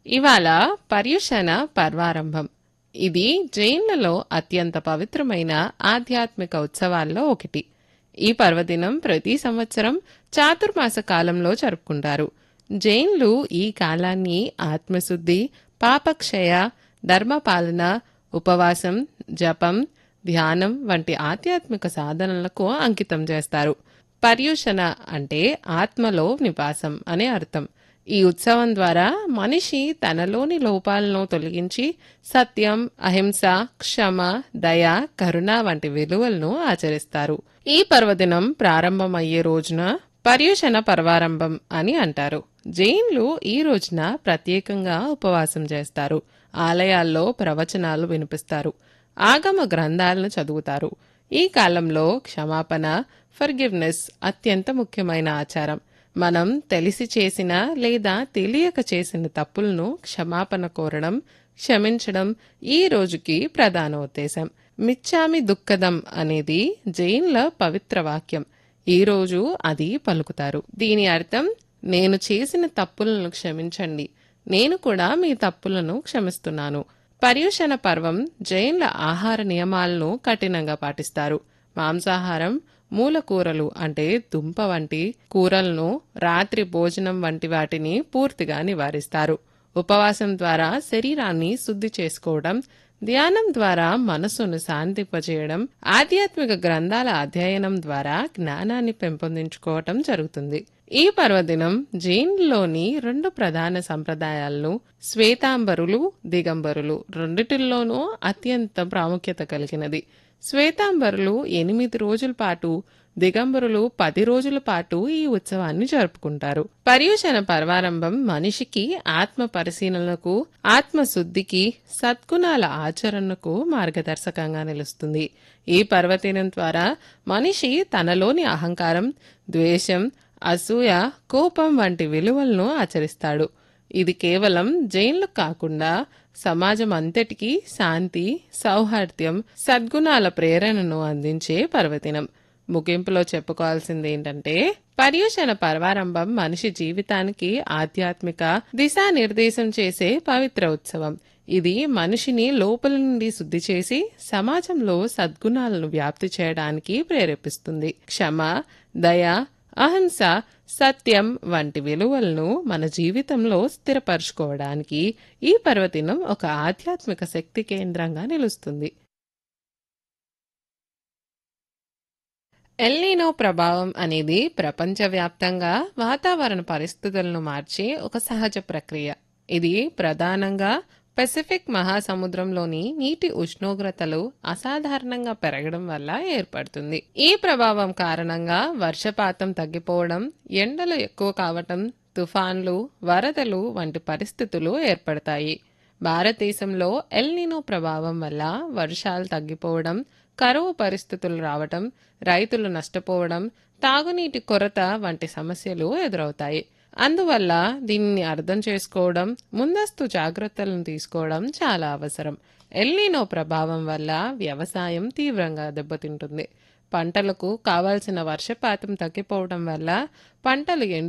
ఇవాళ పర్యుషణ పర్వారంభం ఇది జైన్లలో అత్యంత పవిత్రమైన ఆధ్యాత్మిక ఉత్సవాల్లో ఒకటి ఈ పర్వదినం ప్రతి సంవత్సరం చాతుర్మాస కాలంలో జరుపుకుంటారు జైన్లు ఈ కాలాన్ని ఆత్మశుద్ధి పాపక్షయ ధర్మపాలన ఉపవాసం జపం ధ్యానం వంటి ఆధ్యాత్మిక సాధనలకు అంకితం చేస్తారు పర్యూషణ అంటే ఆత్మలో నివాసం అనే అర్థం ఈ ఉత్సవం ద్వారా మనిషి తనలోని లోపాలను తొలగించి సత్యం అహింస క్షమ దయ కరుణ వంటి విలువలను ఆచరిస్తారు ఈ పర్వదినం ప్రారంభమయ్యే రోజున పర్యూషణ పర్వారంభం అని అంటారు జైన్లు ఈ రోజున ప్రత్యేకంగా ఉపవాసం చేస్తారు ఆలయాల్లో ప్రవచనాలు వినిపిస్తారు ఆగమ గ్రంథాలను చదువుతారు ఈ కాలంలో క్షమాపణ ఫర్గివ్నెస్ అత్యంత ముఖ్యమైన ఆచారం మనం తెలిసి చేసిన లేదా తెలియక చేసిన తప్పులను క్షమాపణ కోరడం క్షమించడం ఈ రోజుకి ప్రధాన ఉద్దేశం మిచ్చామి దుఃఖదం అనేది జైన్ల పవిత్ర వాక్యం ఈ రోజు అది పలుకుతారు దీని అర్థం నేను చేసిన తప్పులను క్షమించండి నేను కూడా మీ తప్పులను క్షమిస్తున్నాను పర్యూషణ పర్వం జైన్ల ఆహార నియమాలను కఠినంగా పాటిస్తారు మాంసాహారం మూల కూరలు అంటే దుంప వంటి కూరలను రాత్రి భోజనం వంటి వాటిని పూర్తిగా నివారిస్తారు ఉపవాసం ద్వారా శరీరాన్ని శుద్ధి చేసుకోవడం ధ్యానం ద్వారా మనసును శాంతింపజేయడం ఆధ్యాత్మిక గ్రంథాల అధ్యయనం ద్వారా జ్ఞానాన్ని పెంపొందించుకోవటం జరుగుతుంది ఈ పర్వదినం జైన్లోని రెండు ప్రధాన సంప్రదాయాలను శ్వేతాంబరులు దిగంబరులు రెండిటిల్లోనూ అత్యంత ప్రాముఖ్యత కలిగినది శ్వేతాంబరులు ఎనిమిది రోజుల పాటు దిగంబరులు పది రోజుల పాటు ఈ ఉత్సవాన్ని జరుపుకుంటారు పర్యూషణ పర్వారంభం మనిషికి ఆత్మ పరిశీలనకు ఆత్మశుద్ధికి సద్గుణాల ఆచరణకు మార్గదర్శకంగా నిలుస్తుంది ఈ పర్వదినం ద్వారా మనిషి తనలోని అహంకారం ద్వేషం అసూయ కోపం వంటి విలువలను ఆచరిస్తాడు ఇది కేవలం జైన్లు కాకుండా సమాజం అంతటికీ శాంతి సౌహార్ద్యం సద్గుణాల ప్రేరణను అందించే పర్వదినం ముగింపులో చెప్పుకోవాల్సింది ఏంటంటే పర్యూషణ పర్వారంభం మనిషి జీవితానికి ఆధ్యాత్మిక దిశానిర్దేశం చేసే పవిత్ర ఉత్సవం ఇది మనిషిని లోపల నుండి శుద్ధి చేసి సమాజంలో సద్గుణాలను వ్యాప్తి చేయడానికి ప్రేరేపిస్తుంది క్షమ దయ అహింస సత్యం వంటి విలువలను మన జీవితంలో స్థిరపరచుకోవడానికి ఈ పర్వదినం ఒక ఆధ్యాత్మిక శక్తి కేంద్రంగా నిలుస్తుంది ఎల్నీనో ప్రభావం అనేది ప్రపంచవ్యాప్తంగా వాతావరణ పరిస్థితులను మార్చే ఒక సహజ ప్రక్రియ ఇది ప్రధానంగా పెసిఫిక్ మహాసముద్రంలోని నీటి ఉష్ణోగ్రతలు అసాధారణంగా పెరగడం వల్ల ఏర్పడుతుంది ఈ ప్రభావం కారణంగా వర్షపాతం తగ్గిపోవడం ఎండలు ఎక్కువ కావటం తుఫాన్లు వరదలు వంటి పరిస్థితులు ఏర్పడతాయి భారతదేశంలో ఎల్నినో ప్రభావం వల్ల వర్షాలు తగ్గిపోవడం కరువు పరిస్థితులు రావటం రైతులు నష్టపోవడం తాగునీటి కొరత వంటి సమస్యలు ఎదురవుతాయి అందువల్ల దీనిని అర్థం చేసుకోవడం ముందస్తు జాగ్రత్తలను తీసుకోవడం చాలా అవసరం ఎల్నినో ప్రభావం వల్ల వ్యవసాయం తీవ్రంగా దెబ్బతింటుంది పంటలకు కావాల్సిన వర్షపాతం తగ్గిపోవడం వల్ల పంటలు ఎండి